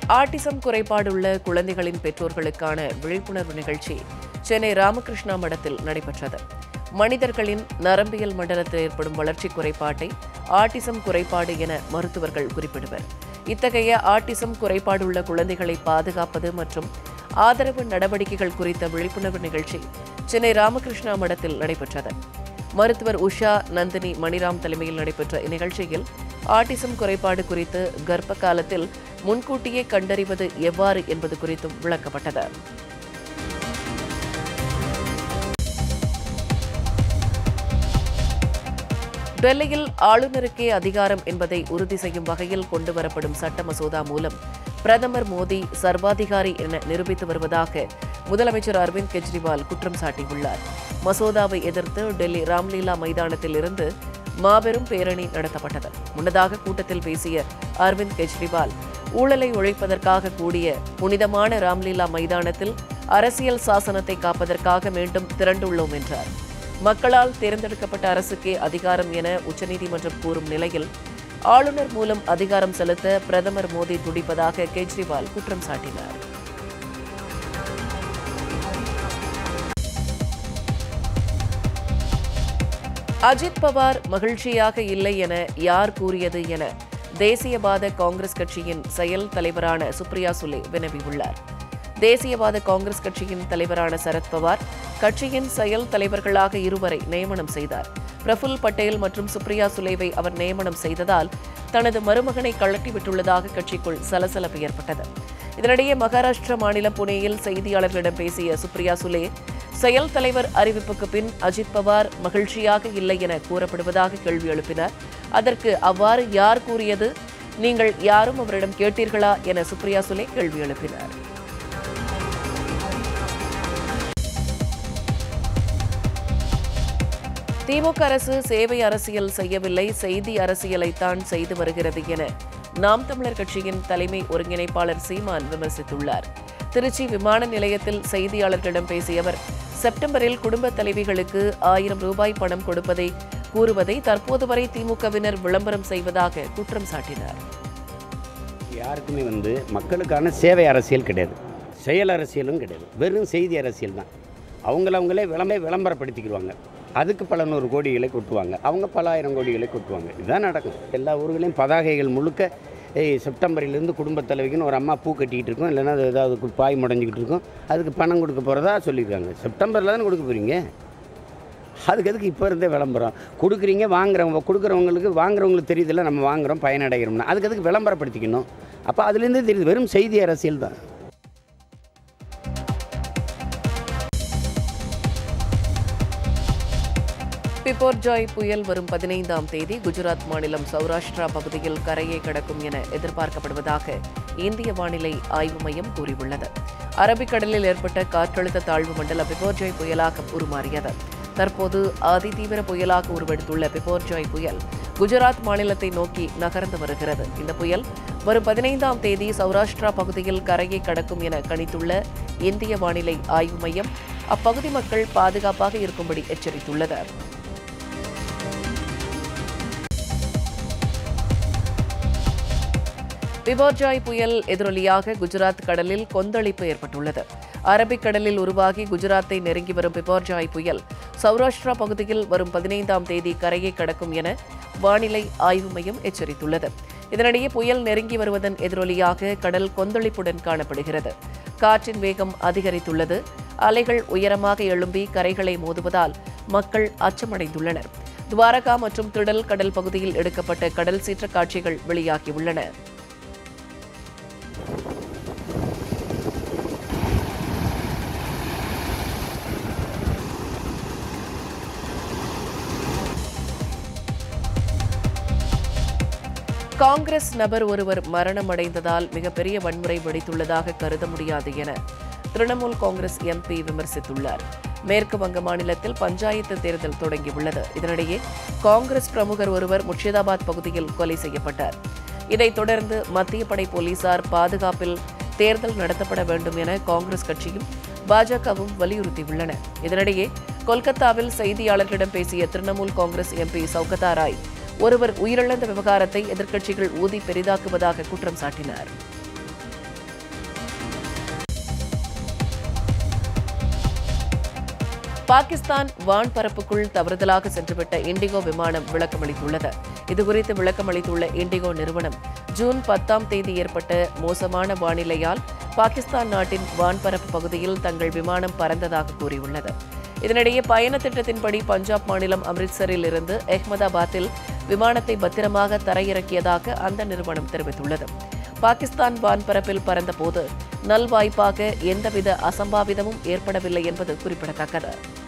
autism குறைபாடுள்ள குழந்தைகளின் பெற்றோர்களுக்கான விழிப்புணர்வு நிகழ்ச்சி சென்னை ராமகிருஷ்ணா மடத்தில் நடைபெற்றது மனிதர்களின் நரம்பியல் மண்டலத்தில் ஏற்படும் வளர்ச்சி குறைபாட்டை ஆட்டிசம் குறைபாடு என மருத்துவர்கள் குறிப்பிடுவர் இத்தகைய ஆட்டிசம் குறைபாடுள்ள குழந்தைகளை பாதுகாப்பது மற்றும் ஆதரவு நடவடிக்கைகள் குறித்த விழிப்புணர்வு நிகழ்ச்சி சென்னை ராமகிருஷ்ணா மடத்தில் நடைபெற்றது மருத்துவர் உஷா நந்தினி மணிராம் தலைமையில் நடைபெற்ற இந்நிகழ்ச்சியில் ஆட்டிசம் குறைபாடு குறித்து கர்ப்ப காலத்தில் முன்கூட்டியே கண்டறிவது எவ்வாறு என்பது குறித்தும் விளக்கப்பட்டது டெல்லியில் ஆளுநருக்கே அதிகாரம் என்பதை உறுதி செய்யும் வகையில் கொண்டுவரப்படும் சட்ட மசோதா மூலம் பிரதமர் மோடி சர்வாதிகாரி என நிரூபித்து வருவதாக முதலமைச்சர் அரவிந்த் கெஜ்ரிவால் குற்றம் சாட்டியுள்ளார் மசோதாவை எதிர்த்து டெல்லி ராம்லீலா மைதானத்தில் இருந்து மாபெரும் பேரணி நடத்தப்பட்டது முன்னதாக கூட்டத்தில் பேசிய அரவிந்த் கெஜ்ரிவால் ஊழலை ஒழிப்பதற்காக கூடிய புனிதமான ராம்லீலா மைதானத்தில் அரசியல் சாசனத்தை காப்பதற்காக மீண்டும் திரண்டுள்ளோம் என்றார் மக்களால் தேர்ந்தெடுக்கப்பட்ட அரசுக்கே அதிகாரம் என உச்சநீதிமன்றம் கூறும் நிலையில் ஆளுநர் மூலம் அதிகாரம் செலுத்த பிரதமர் மோடி துடிப்பதாக கெஜ்ரிவால் குற்றம் சாட்டினார் அஜித் பவார் மகிழ்ச்சியாக இல்லை என யார் கூறியது என தேசியவாத காங்கிரஸ் கட்சியின் செயல் தலைவரான சுப்ரியா சுலே வினவியுள்ளார் தேசியவாத காங்கிரஸ் கட்சியின் தலைவரான சரத்பவார் கட்சியின் செயல் தலைவர்களாக இருவரை நியமனம் செய்தார் பிரஃபுல் பட்டேல் மற்றும் சுப்ரியா சுலேவை அவர் நியமனம் செய்ததால் தனது மருமகனை கழட்டிவிட்டுள்ளதாக கட்சிக்குள் சலசலப்பு ஏற்பட்டது இதனிடையே மகாராஷ்டிர மாநிலம் புனேயில் செய்தியாளர்களிடம் பேசிய சுப்ரியா சுலே செயல் தலைவர் அறிவிப்புக்கு பின் அஜித் பவார் மகிழ்ச்சியாக இல்லை என கூறப்படுவதாக கேள்வி எழுப்பினார் அதற்கு அவ்வாறு யார் கூறியது நீங்கள் யாரும் அவரிடம் கேட்டீர்களா என சுப்ரியா சுலே கேள்வி எழுப்பினார் திமுக அரசு சேவை அரசியல் செய்யவில்லை செய்தி அரசியலைத்தான் செய்து வருகிறது என நாம் தமிழர் கட்சியின் தலைமை ஒருங்கிணைப்பாளர் சீமான் விமர்சித்துள்ளார் திருச்சி விமான நிலையத்தில் செய்தியாளர்களிடம் பேசிய அவர் செப்டம்பரில் குடும்ப தலைவிகளுக்கு ஆயிரம் ரூபாய் பணம் கொடுப்பதை கூறுவதை தற்போது வரை திமுகவினர் விளம்பரம் செய்வதாக குற்றம் சாட்டினார் யாருக்குமே வந்து மக்களுக்கான சேவை அரசியல் கிடையாது செயல் அரசியலும் கிடையாது வெறும் செய்தி அரசியல் தான் அவங்கள அவங்களே விளம்பர விளம்பரப்படுத்திக்கிடுவாங்க அதுக்கு பல நூறு கோடிகளை கொட்டுவாங்க அவங்க பல ஆயிரம் கோடிகளை கொட்டுவாங்க இதுதான் நடக்கும் எல்லா ஊர்களையும் பதாகைகள் முழுக்க ஏய் செப்டம்பரிலேருந்து குடும்பத் தலைவிக்குன்னு ஒரு அம்மா பூ கட்டிக்கிட்டு இருக்கும் இல்லைன்னா அது ஏதாவது கு- பாய் முடஞ்சிக்கிட்டு இருக்கும் அதுக்கு பணம் கொடுக்க போகிறதா சொல்லியிருக்காங்க செப்டம்பரில் தானே கொடுக்க போகிறீங்க அதுக்கு எதுக்கு இப்போ இருந்தே விளம்பரம் கொடுக்குறீங்க வாங்குறவங்க கொடுக்குறவங்களுக்கு வாங்குறவங்களுக்கு தெரியுதுல்ல நம்ம வாங்குறோம் பயனடைகிறோம்னா அதுக்கு எதுக்கு விளம்பரப்படுத்திக்கணும் அப்போ அதுலேருந்தே தெரியுது வெறும் செய்தி அரசியல் தான் பிபோர்ஜாய் புயல் வரும் பதினைந்தாம் தேதி குஜராத் மாநிலம் சௌராஷ்டிரா பகுதியில் கரையை கடக்கும் என எதிர்பார்க்கப்படுவதாக இந்திய வானிலை ஆய்வு மையம் கூறியுள்ளது அரபிக்கடலில் ஏற்பட்ட காற்றழுத்த தாழ்வு மண்டலம் பிபோர்ஜாய் புயலாக உருமாறியது தற்போது அதிதீவிர புயலாக உருவெடுத்துள்ள பிபோர்ஜாய் புயல் குஜராத் மாநிலத்தை நோக்கி நகர்ந்து வருகிறது இந்த புயல் வரும் பதினைந்தாம் தேதி சௌராஷ்டிரா பகுதியில் கரையை கடக்கும் என கணித்துள்ள இந்திய வானிலை ஆய்வு மையம் அப்பகுதி மக்கள் பாதுகாப்பாக இருக்கும்படி எச்சரித்துள்ளது பிபோர்ஜாய் புயல் எதிரொலியாக குஜராத் கடலில் கொந்தளிப்பு ஏற்பட்டுள்ளது அரபிக்கடலில் உருவாகி குஜராத்தை நெருங்கி வரும் பிபோர்ஜாய் புயல் சௌராஷ்டிரா பகுதியில் வரும் பதினைந்தாம் தேதி கரையை கடக்கும் என வானிலை ஆய்வு மையம் எச்சரித்துள்ளது இதனிடையே புயல் நெருங்கி வருவதன் எதிரொலியாக கடல் கொந்தளிப்புடன் காணப்படுகிறது காற்றின் வேகம் அதிகரித்துள்ளது அலைகள் உயரமாக எழும்பி கரைகளை மோதுவதால் மக்கள் அச்சமடைந்துள்ளனர் துவாரகா மற்றும் திடல் கடல் பகுதியில் எடுக்கப்பட்ட கடல் சீற்ற காட்சிகள் வெளியாகியுள்ளன காங்கிரஸ் நபர் ஒருவர் மரணமடைந்ததால் மிகப்பெரிய வன்முறை வெடித்துள்ளதாக கருத முடியாது என திரிணாமுல் காங்கிரஸ் எம்பி விமர்சித்துள்ளார் மேற்கு வங்க மாநிலத்தில் பஞ்சாயத்து தேர்தல் தொடங்கியுள்ளது இதனிடையே காங்கிரஸ் பிரமுகர் ஒருவர் முர்ஷிதாபாத் பகுதியில் கொலை செய்யப்பட்டார் இதைத் தொடர்ந்து மத்திய படை போலீசார் பாதுகாப்பில் தேர்தல் நடத்தப்பட வேண்டும் என காங்கிரஸ் கட்சியும் பாஜகவும் வலியுறுத்தியுள்ளன இதனிடையே கொல்கத்தாவில் செய்தியாளர்களிடம் பேசிய திரிணாமுல் காங்கிரஸ் எம்பி சௌகதா ராய் ஒருவர் உயிரிழந்த விவகாரத்தை எதிர்க்கட்சிகள் ஊதி பெரிதாக்குவதாக குற்றம் சாட்டினார் பாகிஸ்தான் வான்பரப்புக்குள் தவறுதலாக சென்றுவிட்ட இண்டிகோ விமானம் விளக்கமளித்துள்ளது இதுகுறித்து விளக்கமளித்துள்ள இண்டிகோ நிறுவனம் ஜூன் பத்தாம் தேதி ஏற்பட்ட மோசமான வானிலையால் பாகிஸ்தான் நாட்டின் வான்பரப்பு பகுதியில் தங்கள் விமானம் பறந்ததாக கூறியுள்ளது இதனிடையே பயண திட்டத்தின்படி பஞ்சாப் மாநிலம் அம்ரித்சரில் இருந்து அஹ்மதாபாத்தில் விமானத்தை பத்திரமாக தரையிறக்கியதாக அந்த நிறுவனம் தெரிவித்துள்ளது பாகிஸ்தான் வான்பரப்பில் பறந்தபோது நல்வாய்ப்பாக எந்தவித அசம்பாவிதமும் ஏற்படவில்லை என்பது குறிப்பிடத்தக்கது